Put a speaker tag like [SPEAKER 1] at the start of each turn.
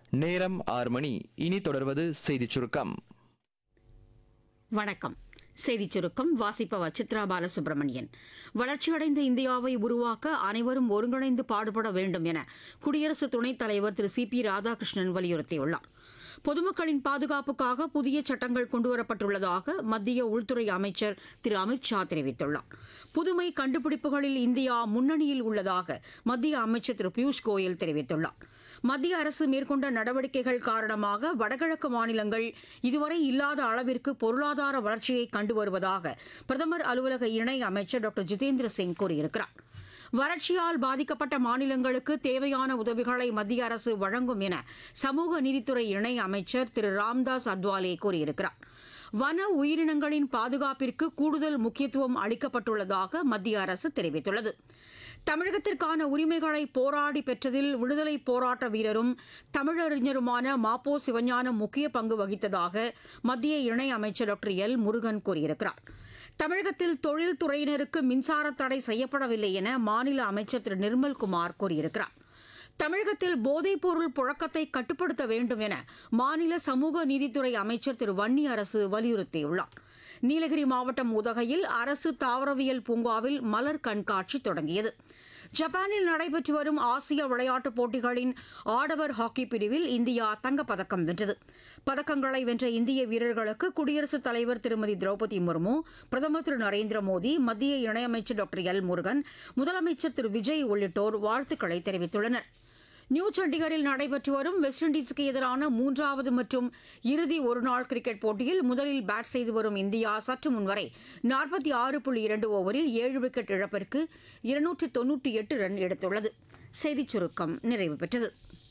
[SPEAKER 1] நேரம் ஆறு மணி இனி தொடர்வது செய்திச் சுருக்கம்
[SPEAKER 2] வணக்கம் செய்திச் சுருக்கம் வாசிப்பவர் சித்ரா பாலசுப்ரமணியன் வளர்ச்சியடைந்த இந்தியாவை உருவாக்க அனைவரும் ஒருங்கிணைந்து பாடுபட வேண்டும் என குடியரசு துணைத் தலைவர் திரு சி பி ராதாகிருஷ்ணன் வலியுறுத்தியுள்ளார் பொதுமக்களின் பாதுகாப்புக்காக புதிய சட்டங்கள் கொண்டுவரப்பட்டுள்ளதாக மத்திய உள்துறை அமைச்சர் திரு அமித் ஷா தெரிவித்துள்ளார் புதுமை கண்டுபிடிப்புகளில் இந்தியா முன்னணியில் உள்ளதாக மத்திய அமைச்சர் திரு பியூஷ் கோயல் தெரிவித்துள்ளார் மத்திய அரசு மேற்கொண்ட நடவடிக்கைகள் காரணமாக வடகிழக்கு மாநிலங்கள் இதுவரை இல்லாத அளவிற்கு பொருளாதார வளர்ச்சியை கண்டு வருவதாக பிரதமர் அலுவலக இணை அமைச்சர் டாக்டர் ஜிதேந்திர சிங் கூறியிருக்கிறார் வறட்சியால் பாதிக்கப்பட்ட மாநிலங்களுக்கு தேவையான உதவிகளை மத்திய அரசு வழங்கும் என சமூக நீதித்துறை இணை அமைச்சர் திரு ராம்தாஸ் அத்வாலே கூறியிருக்கிறார் வன உயிரினங்களின் பாதுகாப்பிற்கு கூடுதல் முக்கியத்துவம் அளிக்கப்பட்டுள்ளதாக மத்திய அரசு தெரிவித்துள்ளது தமிழகத்திற்கான உரிமைகளை போராடி பெற்றதில் விடுதலை போராட்ட வீரரும் தமிழறிஞருமான மாப்போ சிவஞானம் முக்கிய பங்கு வகித்ததாக மத்திய இணை அமைச்சர் டாக்டர் எல் முருகன் கூறியிருக்கிறார் தமிழகத்தில் தொழில்துறையினருக்கு மின்சார தடை செய்யப்படவில்லை என மாநில அமைச்சர் திரு நிர்மல்குமார் கூறியிருக்கிறார் தமிழகத்தில் போதைப்பொருள் புழக்கத்தை கட்டுப்படுத்த வேண்டும் என மாநில சமூக நீதித்துறை அமைச்சர் திரு வன்னி அரசு வலியுறுத்தியுள்ளார் நீலகிரி மாவட்டம் உதகையில் அரசு தாவரவியல் பூங்காவில் மலர் கண்காட்சி தொடங்கியது ஜப்பானில் நடைபெற்று வரும் ஆசிய விளையாட்டுப் போட்டிகளின் ஆடவர் ஹாக்கி பிரிவில் இந்தியா தங்கப்பதக்கம் வென்றது பதக்கங்களை வென்ற இந்திய வீரர்களுக்கு குடியரசுத் தலைவர் திருமதி திரௌபதி முர்மு பிரதமர் திரு நரேந்திர மோடி மத்திய இணையமைச்சர் டாக்டர் எல் முருகன் முதலமைச்சர் திரு விஜய் உள்ளிட்டோர் வாழ்த்துக்களை தெரிவித்துள்ளனர் நியூ சண்டிகரில் நடைபெற்று வரும் வெஸ்ட் இண்டீஸுக்கு எதிரான மூன்றாவது மற்றும் இறுதி ஒருநாள் கிரிக்கெட் போட்டியில் முதலில் பேட் செய்து வரும் இந்தியா சற்று முன்வரை நாற்பத்தி ஆறு புள்ளி இரண்டு ஓவரில் ஏழு விக்கெட் இழப்பிற்கு இருநூற்றி தொன்னூற்றி எட்டு ரன் எடுத்துள்ளது செய்திச் சுருக்கம் நிறைவு பெற்றது